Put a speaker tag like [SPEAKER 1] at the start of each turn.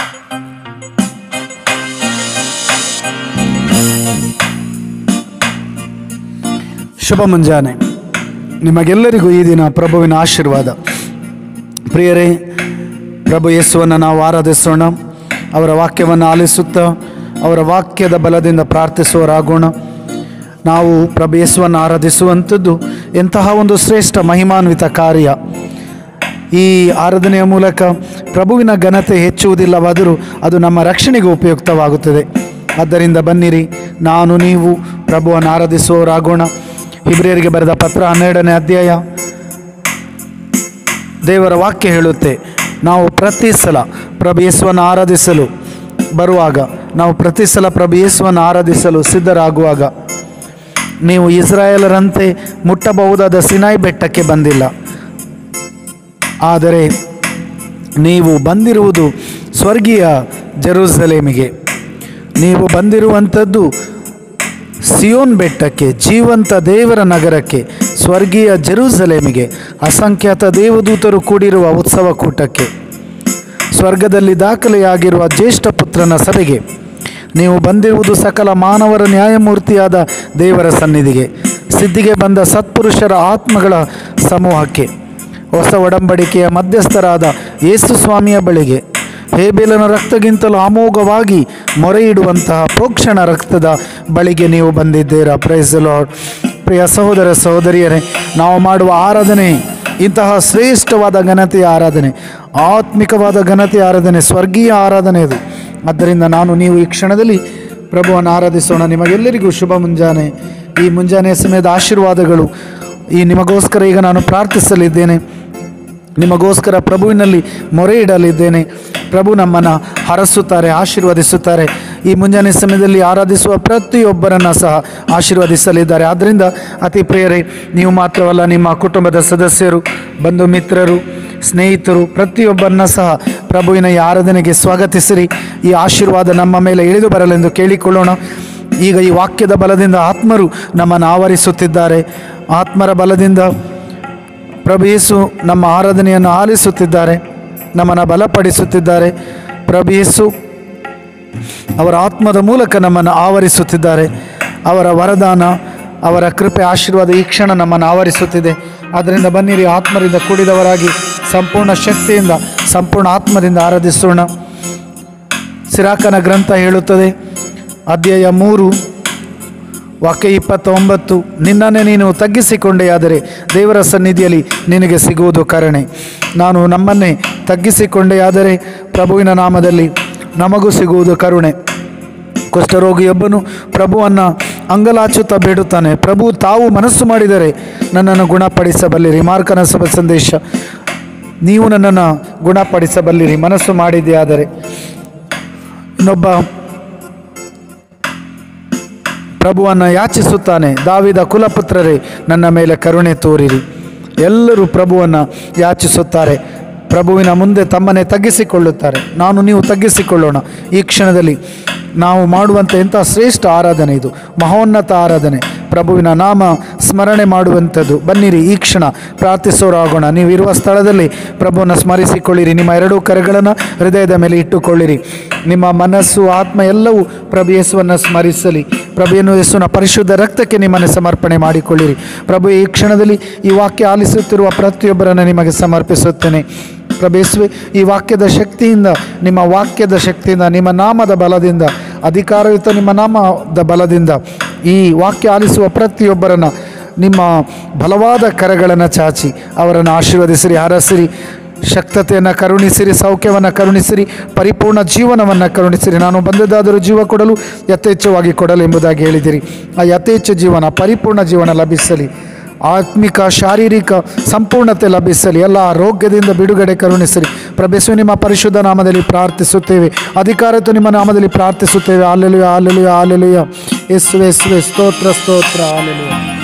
[SPEAKER 1] ಶುಭ ಮುಂಜಾನೆ ನಿಮಗೆಲ್ಲರಿಗೂ ಈ ದಿನ ಪ್ರಭುವಿನ ಆಶೀರ್ವಾದ ಪ್ರಿಯರೇ ಪ್ರಭು ಯೇಸುವನ್ನು ನಾವು ಆರಾಧಿಸೋಣ ಅವರ ವಾಕ್ಯವನ್ನು ಆಲಿಸುತ್ತಾ ಅವರ ವಾಕ್ಯದ ಬಲದಿಂದ ಪ್ರಾರ್ಥಿಸುವರಾಗೋಣ ನಾವು ಪ್ರಭು ಯೇಸುವನ್ನು ಆರಾಧಿಸುವಂಥದ್ದು ಎಂತಹ ಒಂದು ಶ್ರೇಷ್ಠ ಮಹಿಮಾನ್ವಿತ ಕಾರ್ಯ ಈ ಆರಾಧನೆಯ ಮೂಲಕ ಪ್ರಭುವಿನ ಘನತೆ ಹೆಚ್ಚುವುದಿಲ್ಲವಾದರೂ ಅದು ನಮ್ಮ ರಕ್ಷಣೆಗೆ ಉಪಯುಕ್ತವಾಗುತ್ತದೆ ಆದ್ದರಿಂದ ಬನ್ನಿರಿ ನಾನು ನೀವು ಪ್ರಭುವನ್ನು ಆರಾಧಿಸುವವರಾಗೋಣ ಹಿಬ್ರಿಯರಿಗೆ ಬರೆದ ಪತ್ರ ಹನ್ನೆರಡನೇ ಅಧ್ಯಾಯ ದೇವರ ವಾಕ್ಯ ಹೇಳುತ್ತೆ ನಾವು ಪ್ರತಿ ಸಲ ಪ್ರಭು ಯೇಸುವನ್ನು ಆರಾಧಿಸಲು ಬರುವಾಗ ನಾವು ಪ್ರತಿ ಸಲ ಪ್ರಭು ಯೇಸುವನ್ನು ಆರಾಧಿಸಲು ಸಿದ್ಧರಾಗುವಾಗ ನೀವು ಇಸ್ರಾಯೇಲರಂತೆ ಮುಟ್ಟಬಹುದಾದ ಸಿನಾಯಿ ಬೆಟ್ಟಕ್ಕೆ ಬಂದಿಲ್ಲ ಆದರೆ ನೀವು ಬಂದಿರುವುದು ಸ್ವರ್ಗೀಯ ಜೆರೂಸಲೇಮಿಗೆ ನೀವು ಬಂದಿರುವಂಥದ್ದು ಸಿಯೋನ್ ಬೆಟ್ಟಕ್ಕೆ ಜೀವಂತ ದೇವರ ನಗರಕ್ಕೆ ಸ್ವರ್ಗೀಯ ಜೆರೂಸಲೇಮಿಗೆ ಅಸಂಖ್ಯಾತ ದೇವದೂತರು ಕೂಡಿರುವ ಉತ್ಸವ ಕೂಟಕ್ಕೆ ಸ್ವರ್ಗದಲ್ಲಿ ದಾಖಲೆಯಾಗಿರುವ ಜ್ಯೇಷ್ಠ ಪುತ್ರನ ಸಭೆಗೆ ನೀವು ಬಂದಿರುವುದು ಸಕಲ ಮಾನವರ ನ್ಯಾಯಮೂರ್ತಿಯಾದ ದೇವರ ಸನ್ನಿಧಿಗೆ ಸಿದ್ಧಿಗೆ ಬಂದ ಸತ್ಪುರುಷರ ಆತ್ಮಗಳ ಸಮೂಹಕ್ಕೆ ಹೊಸ ಒಡಂಬಡಿಕೆಯ ಮಧ್ಯಸ್ಥರಾದ ಯೇಸು ಸ್ವಾಮಿಯ ಬಳಿಗೆ ಹೇಬೇಲನ ರಕ್ತಗಿಂತಲೂ ಅಮೋಘವಾಗಿ ಮೊರೆ ಇಡುವಂತಹ ಪ್ರೋಕ್ಷಣ ರಕ್ತದ ಬಳಿಗೆ ನೀವು ಬಂದಿದ್ದೀರಾ ಪ್ರೈಸ್ ಲಾರ್ಡ್ ಪ್ರಿಯ ಸಹೋದರ ಸಹೋದರಿಯರೇ ನಾವು ಮಾಡುವ ಆರಾಧನೆ ಇಂತಹ ಶ್ರೇಷ್ಠವಾದ ಘನತೆಯ ಆರಾಧನೆ ಆತ್ಮಿಕವಾದ ಘನತೆಯ ಆರಾಧನೆ ಸ್ವರ್ಗೀಯ ಆರಾಧನೆ ಇದು ಆದ್ದರಿಂದ ನಾನು ನೀವು ಈ ಕ್ಷಣದಲ್ಲಿ ಪ್ರಭುವನ್ನು ಆರಾಧಿಸೋಣ ನಿಮಗೆಲ್ಲರಿಗೂ ಶುಭ ಮುಂಜಾನೆ ಈ ಮುಂಜಾನೆಯ ಸಮಯದ ಆಶೀರ್ವಾದಗಳು ಈ ನಿಮಗೋಸ್ಕರ ಈಗ ನಾನು ಪ್ರಾರ್ಥಿಸಲಿದ್ದೇನೆ ನಿಮಗೋಸ್ಕರ ಪ್ರಭುವಿನಲ್ಲಿ ಮೊರೆ ಇಡಲಿದ್ದೇನೆ ಪ್ರಭು ನಮ್ಮನ್ನು ಹರಸುತ್ತಾರೆ ಆಶೀರ್ವದಿಸುತ್ತಾರೆ ಈ ಮುಂಜಾನೆ ಸಮಯದಲ್ಲಿ ಆರಾಧಿಸುವ ಪ್ರತಿಯೊಬ್ಬರನ್ನು ಸಹ ಆಶೀರ್ವದಿಸಲಿದ್ದಾರೆ ಆದ್ದರಿಂದ ಅತಿ ಪ್ರಿಯರೇ ನೀವು ಮಾತ್ರವಲ್ಲ ನಿಮ್ಮ ಕುಟುಂಬದ ಸದಸ್ಯರು ಬಂಧು ಮಿತ್ರರು ಸ್ನೇಹಿತರು ಪ್ರತಿಯೊಬ್ಬರನ್ನ ಸಹ ಪ್ರಭುವಿನ ಈ ಆರಾಧನೆಗೆ ಸ್ವಾಗತಿಸಿರಿ ಈ ಆಶೀರ್ವಾದ ನಮ್ಮ ಮೇಲೆ ಇಳಿದು ಬರಲೆಂದು ಕೇಳಿಕೊಳ್ಳೋಣ ಈಗ ಈ ವಾಕ್ಯದ ಬಲದಿಂದ ಆತ್ಮರು ನಮ್ಮನ್ನು ಆವರಿಸುತ್ತಿದ್ದಾರೆ ಆತ್ಮರ ಬಲದಿಂದ ಪ್ರಭು ಯೇಸು ನಮ್ಮ ಆರಾಧನೆಯನ್ನು ಆಲಿಸುತ್ತಿದ್ದಾರೆ ನಮ್ಮನ್ನು ಬಲಪಡಿಸುತ್ತಿದ್ದಾರೆ ಪ್ರಭು ಯೇಸು ಅವರ ಆತ್ಮದ ಮೂಲಕ ನಮ್ಮನ್ನು ಆವರಿಸುತ್ತಿದ್ದಾರೆ ಅವರ ವರದಾನ ಅವರ ಕೃಪೆ ಆಶೀರ್ವಾದ ಈ ಕ್ಷಣ ನಮ್ಮನ್ನು ಆವರಿಸುತ್ತಿದೆ ಆದ್ದರಿಂದ ಬನ್ನಿರಿ ಆತ್ಮರಿಂದ ಕೂಡಿದವರಾಗಿ ಸಂಪೂರ್ಣ ಶಕ್ತಿಯಿಂದ ಸಂಪೂರ್ಣ ಆತ್ಮದಿಂದ ಆರಾಧಿಸೋಣ ಸಿರಾಕನ ಗ್ರಂಥ ಹೇಳುತ್ತದೆ ಅಧ್ಯಾಯ ಮೂರು ವಾಕ್ಯ ಇಪ್ಪತ್ತೊಂಬತ್ತು ನಿನ್ನನ್ನೇ ನೀನು ತಗ್ಗಿಸಿಕೊಂಡೆಯಾದರೆ ದೇವರ ಸನ್ನಿಧಿಯಲ್ಲಿ ನಿನಗೆ ಸಿಗುವುದು ಕರುಣೆ ನಾನು ನಮ್ಮನ್ನೇ ತಗ್ಗಿಸಿಕೊಂಡೆಯಾದರೆ ಪ್ರಭುವಿನ ನಾಮದಲ್ಲಿ ನಮಗೂ ಸಿಗುವುದು ಕರುಣೆ ಕುಷ್ಠರೋಗಿಯೊಬ್ಬನು ಪ್ರಭುವನ್ನು ಅಂಗಲಾಚುತ್ತಾ ಬೇಡುತ್ತಾನೆ ಪ್ರಭು ತಾವು ಮನಸ್ಸು ಮಾಡಿದರೆ ನನ್ನನ್ನು ಗುಣಪಡಿಸಬಲ್ಲಿರಿ ಮಾರ್ಕನ ಸಭೆ ಸಂದೇಶ ನೀವು ನನ್ನನ್ನು ಗುಣಪಡಿಸಬಲ್ಲಿರಿ ಮನಸ್ಸು ಮಾಡಿದೆಯಾದರೆ ಇನ್ನೊಬ್ಬ ಪ್ರಭುವನ್ನು ಯಾಚಿಸುತ್ತಾನೆ ದಾವಿದ ಕುಲಪುತ್ರರೇ ನನ್ನ ಮೇಲೆ ಕರುಣೆ ತೋರಿರಿ ಎಲ್ಲರೂ ಪ್ರಭುವನ್ನು ಯಾಚಿಸುತ್ತಾರೆ ಪ್ರಭುವಿನ ಮುಂದೆ ತಮ್ಮನ್ನೇ ತಗ್ಗಿಸಿಕೊಳ್ಳುತ್ತಾರೆ ನಾನು ನೀವು ತಗ್ಗಿಸಿಕೊಳ್ಳೋಣ ಈ ಕ್ಷಣದಲ್ಲಿ ನಾವು ಮಾಡುವಂಥ ಎಂಥ ಶ್ರೇಷ್ಠ ಆರಾಧನೆ ಇದು ಮಹೋನ್ನತ ಆರಾಧನೆ ಪ್ರಭುವಿನ ನಾಮ ಸ್ಮರಣೆ ಮಾಡುವಂಥದ್ದು ಬನ್ನಿರಿ ಈ ಕ್ಷಣ ಪ್ರಾರ್ಥಿಸೋರಾಗೋಣ ನೀವು ಇರುವ ಸ್ಥಳದಲ್ಲಿ ಪ್ರಭುವನ್ನು ಸ್ಮರಿಸಿಕೊಳ್ಳಿರಿ ನಿಮ್ಮ ಎರಡೂ ಕರೆಗಳನ್ನು ಹೃದಯದ ಮೇಲೆ ಇಟ್ಟುಕೊಳ್ಳಿರಿ ನಿಮ್ಮ ಮನಸ್ಸು ಆತ್ಮ ಎಲ್ಲವೂ ಪ್ರಭು ಯೇಸುವನ್ನು ಸ್ಮರಿಸಲಿ ಪ್ರಭು ಏನು ಯೇಸುವಿನ ಪರಿಶುದ್ಧ ರಕ್ತಕ್ಕೆ ನಿಮ್ಮನ್ನು ಸಮರ್ಪಣೆ ಮಾಡಿಕೊಳ್ಳಿರಿ ಪ್ರಭು ಈ ಕ್ಷಣದಲ್ಲಿ ಈ ವಾಕ್ಯ ಆಲಿಸುತ್ತಿರುವ ಪ್ರತಿಯೊಬ್ಬರನ್ನು ನಿಮಗೆ ಸಮರ್ಪಿಸುತ್ತೇನೆ ಪ್ರಭು ಯೇಸುವೆ ಈ ವಾಕ್ಯದ ಶಕ್ತಿಯಿಂದ ನಿಮ್ಮ ವಾಕ್ಯದ ಶಕ್ತಿಯಿಂದ ನಿಮ್ಮ ನಾಮದ ಬಲದಿಂದ ಅಧಿಕಾರಯುತ ನಿಮ್ಮ ನಾಮದ ಬಲದಿಂದ ಈ ವಾಕ್ಯ ಆಲಿಸುವ ಪ್ರತಿಯೊಬ್ಬರನ್ನು ನಿಮ್ಮ ಬಲವಾದ ಕರಗಳನ್ನು ಚಾಚಿ ಅವರನ್ನು ಆಶೀರ್ವದಿಸಿರಿ ಹರಸಿರಿ ಶಕ್ತತೆಯನ್ನು ಕರುಣಿಸಿರಿ ಸೌಖ್ಯವನ್ನು ಕರುಣಿಸಿರಿ ಪರಿಪೂರ್ಣ ಜೀವನವನ್ನು ಕರುಣಿಸಿರಿ ನಾನು ಬಂದದ್ದಾದರೂ ಜೀವ ಕೊಡಲು ಯಥೇಚ್ಛವಾಗಿ ಕೊಡಲು ಎಂಬುದಾಗಿ ಹೇಳಿದಿರಿ ಆ ಯಥೇಚ್ಛ ಜೀವನ ಪರಿಪೂರ್ಣ ಜೀವನ ಲಭಿಸಲಿ ಆತ್ಮಿಕ ಶಾರೀರಿಕ ಸಂಪೂರ್ಣತೆ ಲಭಿಸಲಿ ಎಲ್ಲ ಆರೋಗ್ಯದಿಂದ ಬಿಡುಗಡೆ ಕರುಣಿಸಿರಿ ಪ್ರಭೇಸು ನಿಮ್ಮ ಪರಿಶುದ್ಧ ನಾಮದಲ್ಲಿ ಪ್ರಾರ್ಥಿಸುತ್ತೇವೆ ಅಧಿಕಾರತ್ತು ನಿಮ್ಮ ನಾಮದಲ್ಲಿ ಪ್ರಾರ್ಥಿಸುತ್ತೇವೆ ಆಲೆಲುಯ ಆಲೆಲುಯ ಆಲೆಲುಯ ಎಸ್ವೆ ಎಸ್ವೆ ಸ್ತೋತ್ರ ಸ್ತೋತ್ರ ಆಲೆಲುಯ